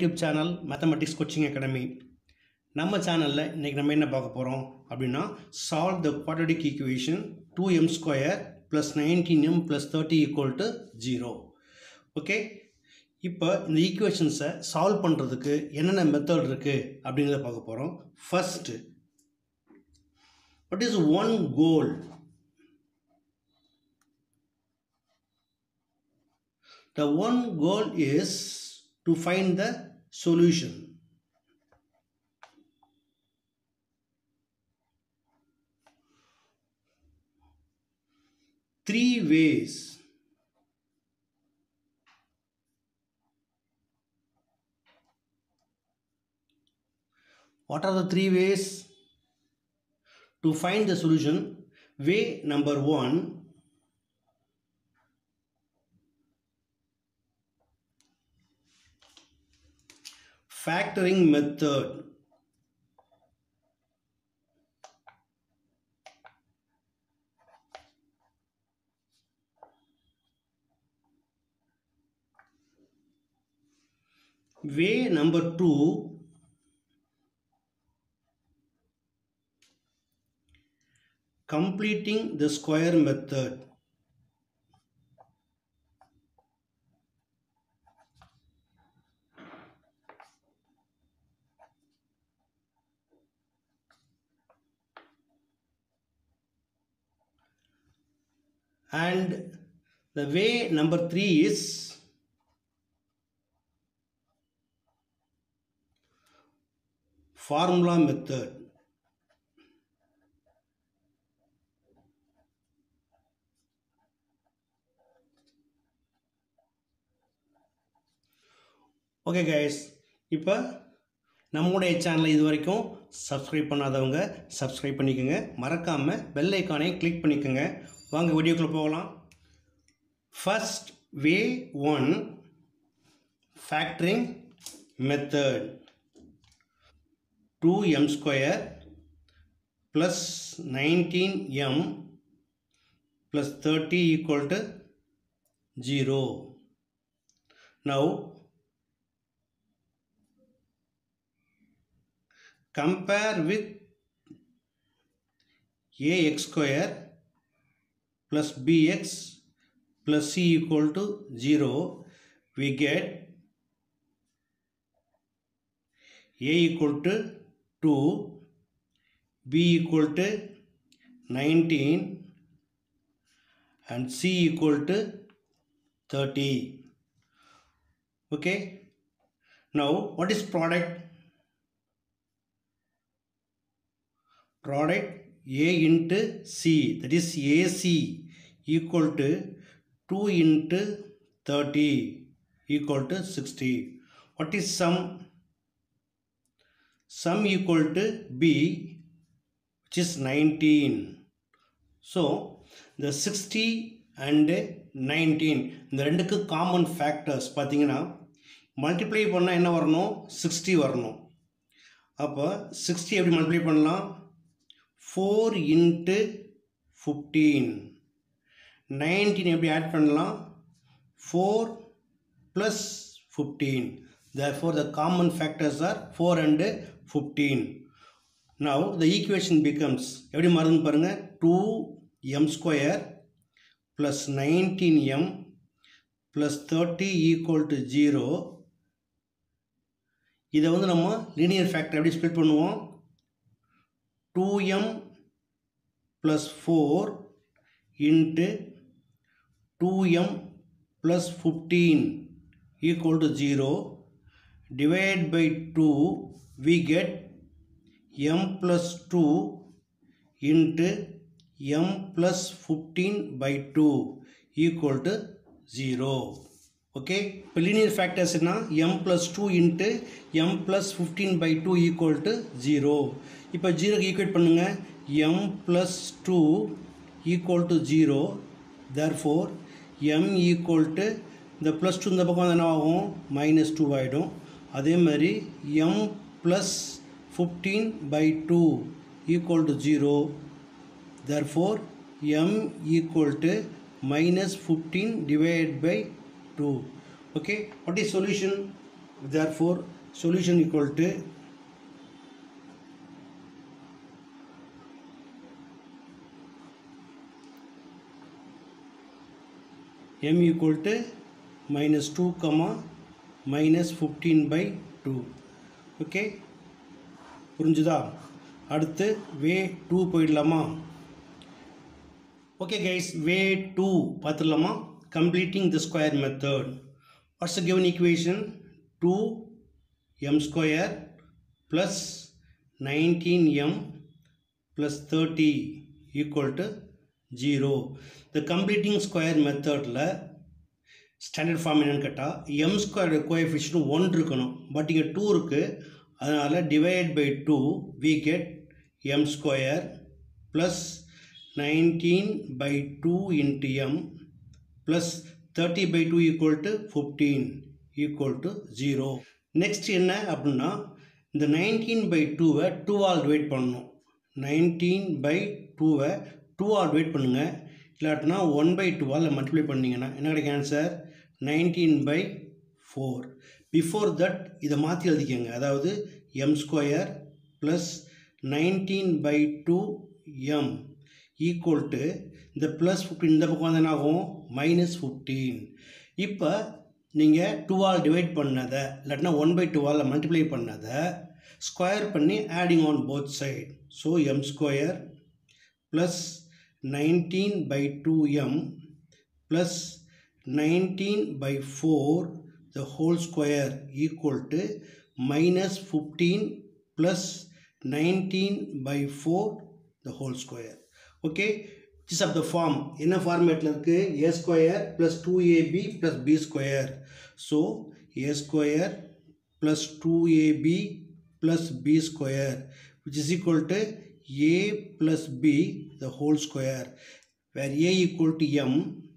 YouTube channel mathematics coaching academy நம்ம சேனலில் இன்றைக்கி நம்ம என்ன பார்க்க போகிறோம் அப்படின்னா solve the quadratic equation two m square plus nineteen m plus thirty equal to zero okay இப்போ இந்த ஈக்குவேஷன்ஸை சால்வ் பண்ணுறதுக்கு என்னென்ன மெத்தட் இருக்குது அப்படிங்கிறத பார்க்க போகிறோம் first what is one goal The one goal is to find the solution. Three ways. What are the three ways to find the solution? Way number one factoring method way number 2 completing the square method and the way number 3 is formula method okay guys இப்போ நம்முடைய சேனலை இது வரைக்கும் subscribe பண்ணாதவங்க subscribe பண்ணிக்கோங்க மறக்காமல் bell ஐக்கானை click பண்ணிக்கோங்க வாங்க வீடியோக்குள்ளே போகலாம் first way one factoring method two m square plus nineteen m plus thirty equal to zero now compare with ax square plus bx plus c equal to 0 we get a equal to 2 b equal to 19 and c equal to 30 okay now what is product product A into C that is AC equal to 2 into 30 equal to 60. What is sum? Sum equal to B which is 19. So the 60 and 19 இந்த ரெண்டுக்கு common factors பார்த்தீங்கன்னா multiply பண்ணால் என்ன வரணும் sixty வரணும் அப்போ sixty எப்படி multiply பண்ணலாம் ஃபோர் இன்ட்டு ஃபிஃப்டீன் நைன்டீன் எப்படி ஆட் பண்ணலாம் four plus fifteen therefore the common factors are 4 and 15 now the equation becomes எப்படி மாறுதுன்னு பாருங்க 2m square plus 19m plus 30 equal to 0 இதை வந்து நம்ம லீனியர் ஃபேக்டர் எப்படி ஸ்ப்ளிட் பண்ணுவோம் 2m plus 4 into 2m plus 15 equal to 0 divided by 2 we get m plus 2 into m plus 15 by 2 equal to 0 okay இப்போ linear ஃபேக்டர்ஸ்னா m plus two into m plus fifteen by two equal to zero இப்போ ஜீரோக்கு equate பண்ணுங்கள் m plus two equal to zero therefore m equal to இந்த plus two இந்த பக்கம் என்ன ஆகும் மைனஸ் டூ ஆகிடும் அதே மாதிரி m plus fifteen by two equal to zero therefore m equal to minus 15 divided by 2 okay what is solution therefore solution equal to m equal to minus 2 comma minus 15 by 2 okay புரிஞ்சுதா அடுத்து way two போயிடலாமா okay guys way two பார்த்துடலாமா completing the square method what's the given equation two m square plus nineteen m plus thirty equal to zero இந்த completing square மெத்தடில் standard form என்னன்னு கேட்டால் m square coefficient one இருக்கணும் but இங்கே two இருக்குது அதனால் divide by two we get m square plus nineteen by two into m plus thirty by two equal to fifteen equal to zero next என்ன அப்படின்னா இந்த nineteen by டூவை டூவால் divide பண்ணணும் நைன்டீன் பை டூவை டூவால் டிவைட் பண்ணுங்கள் இல்லாட்டினா ஒன் பை டூவால் மல்டிப்ளை பண்ணிங்கன்னா என்ன கிடைக்கும் answer nineteen by four before that இதை மாற்றி எழுதிக்கோங்க அதாவது m square plus nineteen by two m equal to இந்த ப்ளஸ் ஃபிஃப்டீன் இந்த பக்கம் வந்து என்ன ஆகும் மைனஸ் ஃபிஃப்டீன் இப்போ நீங்கள் டூவால் டிவைட் பண்ணதை இல்லாட்டினா ஒன் பை டூவால் மல்டிப்ளை பண்ணதை ஸ்கொயர் பண்ணி adding on both side so m square plus nineteen by two m plus nineteen by four the whole square equal to minus fifteen plus nineteen by four the whole square okay is of the form என்ன ஃபார்மேட்டில் இருக்குது a square plus two ab plus b square so a square plus two ab plus b square which is equal to a plus b the whole square where a equal to m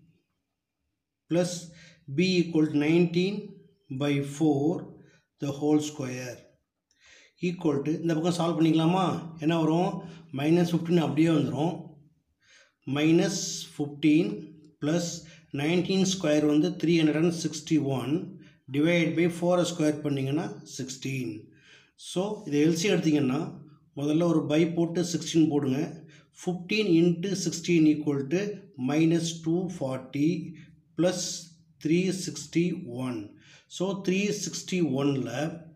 plus b equal to 19 by 4 the whole square equal to இந்த பக்கம் solve பண்ணிக்கலாமா என்ன வரும் minus fifteen அப்படியே வந்துடும் minus fifteen plus nineteen square வந்து three hundred and sixty one divide by ஃபோரை square பண்ணிங்கன்னா சிக்ஸ்டீன் ஸோ இதை எல்சி எடுத்திங்கன்னா முதல்ல ஒரு பை போட்டு சிக்ஸ்டீன் போடுங்க fifteen into sixteen equal to minus two forty plus three sixty one so three sixty ஒனில்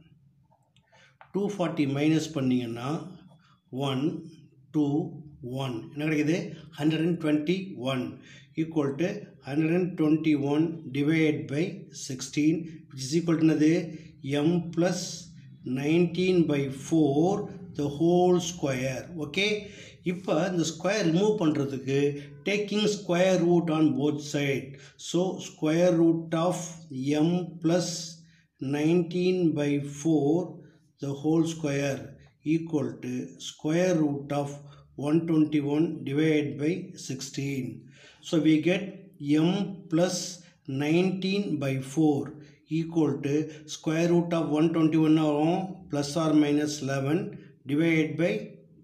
டூ ஃபார்ட்டி மைனஸ் பண்ணிங்கன்னா ஒன் டூ ஒன் என்ன கிடைக்குது hundred and twenty one equal to hundred and twenty one divide by sixteen which is equal டுனது m plus nineteen by four the whole square okay இப்போ இந்த square remove பண்ணுறதுக்கு taking square root on both side so square root of m plus nineteen by four the whole square equal to square root of one twenty one divide by sixteen so we get m plus nineteen by four equal to square root of 121 ஆகும் plus or minus 11 divided by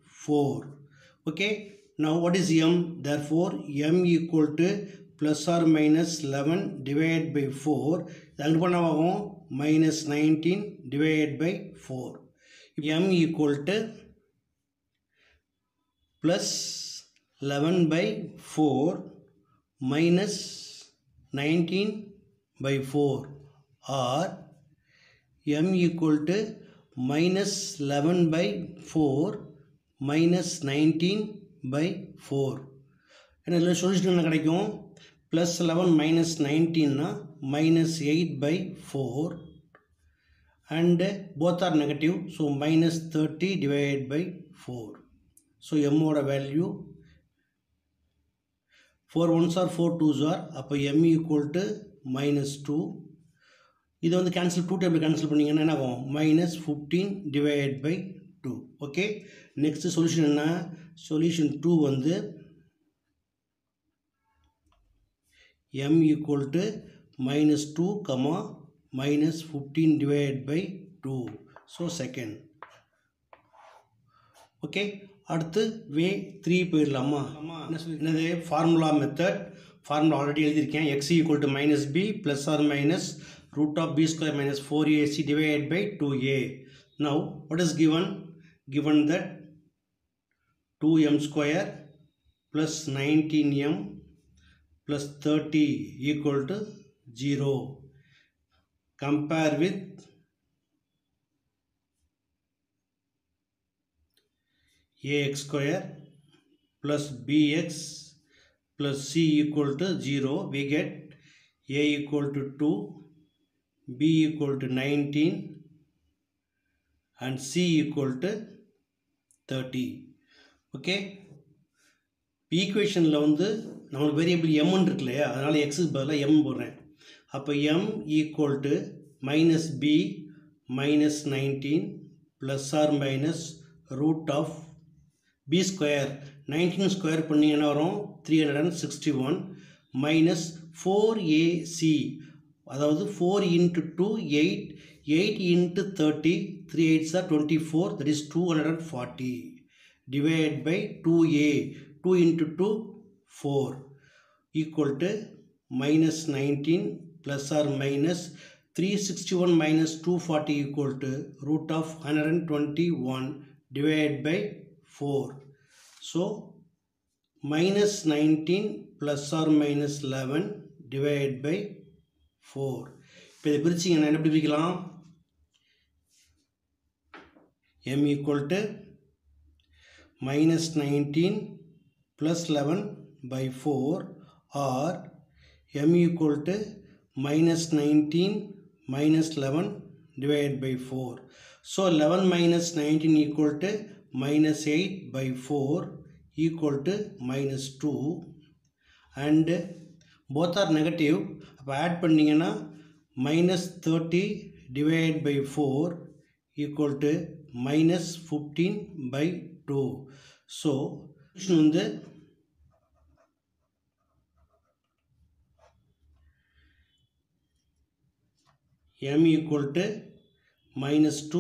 4 okay now what is m therefore m equal to plus or minus 11 divided by 4 இது அங்கே பண்ண ஆகும் minus 19 divided by 4 m equal to plus 11 by 4 minus 19 by 4 or m equal to minus 11 by 4 minus 19 by 4 ஏன்னா இதில் solution என்ன கிடைக்கும் plus eleven minus நைன்டீன்னா minus eight by four and both are negative so minus thirty divide by four so எம்மோட value four ones or four twos or அப்போ m equal to minus two இதை வந்து cancel two table cancel பண்ணிங்கன்னா என்ன ஆகும் minus fifteen divide by two okay next solution என்ன solution two வந்து m equal to minus two comma minus fifteen divide by two so second okay அடுத்து way three போயிடலாமா என்ன சொல்லி என்னது ஃபார்முலா மெத்தட் ஃபார்முலா ஆல்ரெடி எழுதியிருக்கேன் x equal to minus b plus or minus root of b square minus 4ac divided by 2a. Now, what is given? Given that 2m square plus 19m plus 30 equal to 0. Compare with ax square plus bx plus c equal to 0 we get a equal to 2 b equal to 19 and c equal to 30 okay ஈக்குவேஷனில் வந்து நம்மளுக்கு variable எம்னு இருக்கு இல்லையா அதனால் எக்ஸுக்கு பதிலாக m போடுறேன் அப்போ m equal to minus b minus nineteen plus or minus root of b square nineteen square பண்ணிங்கன்னா வரும் three hundred and sixty one minus four ac அதாவது four into two eight eight into thirty three eights are twenty four that is two hundred and forty divide by two a two into two four equal to minus nineteen plus or minus three sixty one minus two forty equal to root of hundred and twenty one divide by four so minus nineteen plus or minus eleven divide by four இப்போ இதை பிரிச்சிங்கன்னா என்ன பிரிக்கலாம் m equal to minus 19 plus 11 by 4 or m equal to minus 19 minus 11 divided by 4. So 11 minus 19 equal to minus 8 by 4 equal to minus 2 and both are negative அப்போ add பண்ணிங்கன்னா minus thirty divide by four equal to minus fifteen by two so வந்து m equal to minus 2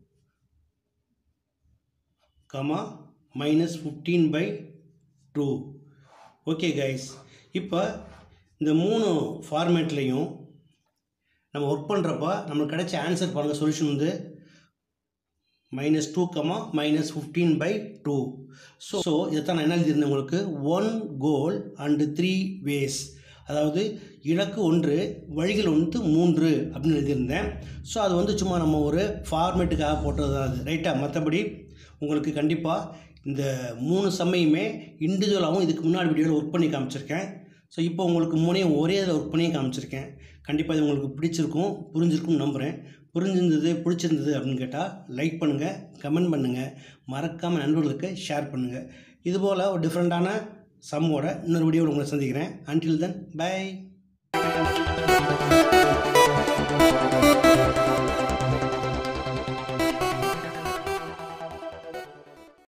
comma minus 15 by 2 okay guys இப்போ இந்த மூணு ஃபார்மேட்லேயும் நம்ம work பண்ணுறப்ப நம்மளுக்கு கிடைச்ச ஆன்சர் பாருங்கள் சொல்யூஷன் வந்து minus two comma minus fifteen by two so so இதைத்தான் நான் என்ன எழுதியிருந்தேன் உங்களுக்கு one goal and three ways அதாவது இலக்கு ஒன்று வழிகள் வந்து மூன்று அப்படின்னு எழுதியிருந்தேன் ஸோ அது வந்து சும்மா நம்ம ஒரு ஃபார்மேட்டுக்காக போட்டது தான் அது ரைட்டா மற்றபடி உங்களுக்கு கண்டிப்பாக இந்த மூணு சம்மையுமே இண்டிவிஜுவலாகவும் இதுக்கு முன்னாடி வீடியோவில் ஒர்க் பண்ணி காமிச்சிருக்கேன் ஸோ இப்போ உங்களுக்கு மூணையும் ஒரே இதில் ஒர்க் பண்ணி காமிச்சிருக்கேன் கண்டிப்பாக இது உங்களுக்கு பிடிச்சிருக்கும் புரிஞ்சிருக்கும்னு நம்புகிறேன் புரிஞ்சிருந்தது பிடிச்சிருந்தது அப்படின்னு கேட்டால் லைக் பண்ணுங்கள் கமெண்ட் பண்ணுங்கள் மறக்காமல் நண்பர்களுக்கு ஷேர் பண்ணுங்கள் இதுபோல் ஒரு டிஃப்ரெண்ட்டான சம்மோட இன்னொரு வீடியோவில் உங்களை சந்திக்கிறேன் அன்டில் தென் பை